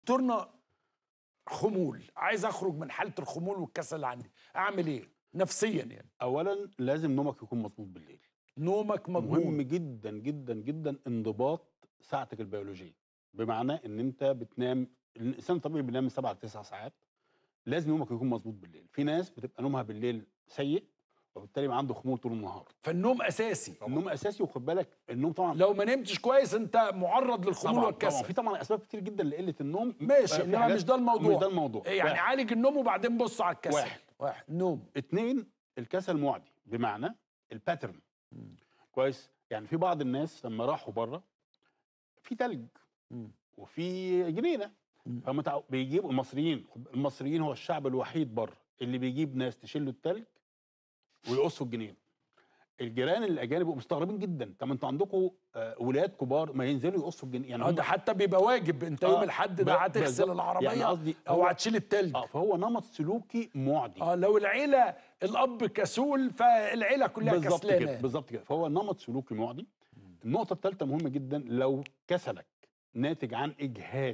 دكتورنا خمول عايز اخرج من حاله الخمول والكسل اللي عندي اعمل ايه نفسيا يعني اولا لازم نومك يكون مظبوط بالليل نومك مهم مضمون جدا جدا جدا انضباط ساعتك البيولوجيه بمعنى ان انت بتنام الانسان الطبيعي بينام من 7 ل 9 ساعات لازم نومك يكون مظبوط بالليل في ناس بتبقى نومها بالليل سيء وبالتالي يبقى عنده خمول طول النهار فالنوم اساسي النوم اساسي وخد بالك النوم طبعا لو ما نمتش كويس انت معرض للخمول طبعا طبعا والكسل في طبعا اسباب كتير جدا لقله النوم ماشي في انما حاجات- مش ده الموضوع مش ده الموضوع يعني واحد. عالج النوم وبعدين بص على الكسل واحد. واحد نوم اتنين الكسل معدي بمعنى الباترن مم. كويس يعني في بعض الناس لما راحوا بره في تلج مم. وفي جنينه مم. فمتع... بيجيبوا المصريين المصريين هو الشعب الوحيد بره اللي بيجيب ناس تشيل له التلج ويقصوا الجنين الجيران الاجانب بيبقوا مستغربين جدا طب انتوا عندكم آه، ولاد كبار ما ينزلوا يقصوا الجنين يعني اه هم- ده حتى بيبقى واجب انت يوم آه، الحد ب- ده هتغسل بالظبط. العربيه يعني قصدي او هو- هتشيل التلج اه فهو نمط سلوكي معدي اه لو العيله الاب كسول فالعيله كلها بالظبط كسلانه كده بالظبط كده فهو نمط سلوكي معدي النقطه الثالثه مهمه جدا لو كسلك ناتج عن اجهاد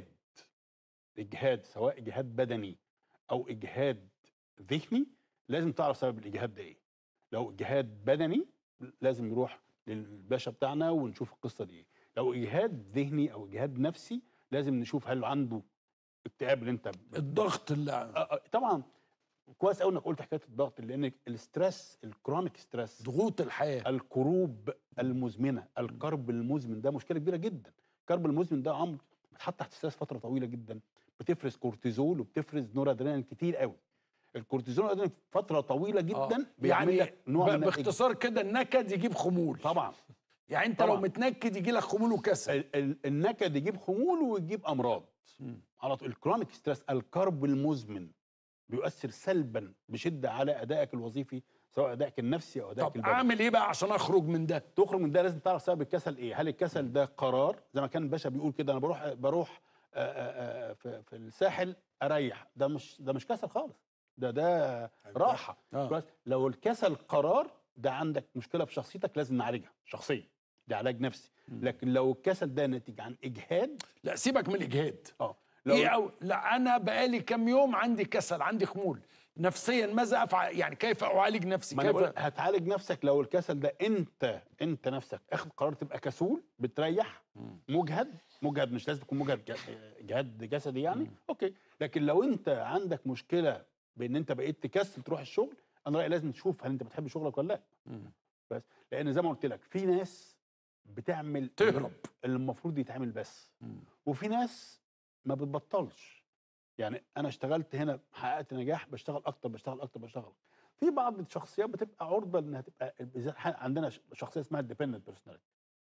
اجهاد سواء اجهاد بدني او اجهاد ذهني لازم تعرف سبب الاجهاد ده ايه لو اجهاد بدني لازم نروح للباشا بتاعنا ونشوف القصه دي ايه لو اجهاد ذهني او اجهاد نفسي لازم نشوف هل عنده اكتئاب اللي انت الضغط اللي آه، آه، طبعا كويس قوي انك قلت حكايه الضغط لان الاسترس الكرونيك ستريس ضغوط الحياه الكروب المزمنه الكرب المزمن ده مشكله كبيره جدا الكرب المزمن ده امر بتحط تحت ستريس فتره طويله جدا بتفرز كورتيزول وبتفرز نورادرينالين كتير قوي الكورتيزول والادرينالين فتره طويله جدا آه. بيعمل يعني لك نوع ب- من الإج- باختصار كده النكد يجيب خمول طبعا يعني انت لو طبعاً. متنكد يجي لك خمول وكسل ال- ال- النكد يجيب خمول ويجيب امراض مم. على طول الكرونيك ستريس الكرب المزمن بيؤثر سلبا بشده على ادائك الوظيفي سواء ادائك النفسي او ادائك طب البدني اعمل ايه بقى عشان اخرج من ده تخرج من ده لازم تعرف سبب الكسل ايه هل الكسل ده قرار زي ما كان الباشا بيقول كده انا بروح بروح آه، آه، آه، في في الساحل اريح ده مش ده مش كسل خالص ده ده راحه آه. كويس لو الكسل قرار ده عندك مشكله في شخصيتك لازم نعالجها شخصيا ده علاج نفسي مم. لكن لو الكسل ده ناتج عن اجهاد لا سيبك من الاجهاد اه لو ايه أو لا انا بقالي كام يوم عندي كسل عندي خمول نفسيا ماذا افعل يعني كيف اعالج نفسي ما انا كيف بقول هتعالج نفسك لو الكسل ده انت انت نفسك اخد قرار تبقى كسول بتريح مم. مجهد مجهد مش لازم تكون مجهد ج- جهاد جسدي يعني مم. اوكي لكن لو انت عندك مشكله بان انت بقيت تكسل تروح الشغل انا رايي لازم تشوف هل انت بتحب شغلك ولا لا مم. لان زي ما قلت لك في ناس بتعمل تهرب اللي المفروض يتعمل بس مم. وفي ناس ما بتبطلش يعني انا اشتغلت هنا حققت نجاح بشتغل اكتر بشتغل اكتر بشتغل في بعض الشخصيات بتبقى عرضه انها تبقى بالذات ح- عندنا ش- شخصيه اسمها الديبندنت بيرسوناليتي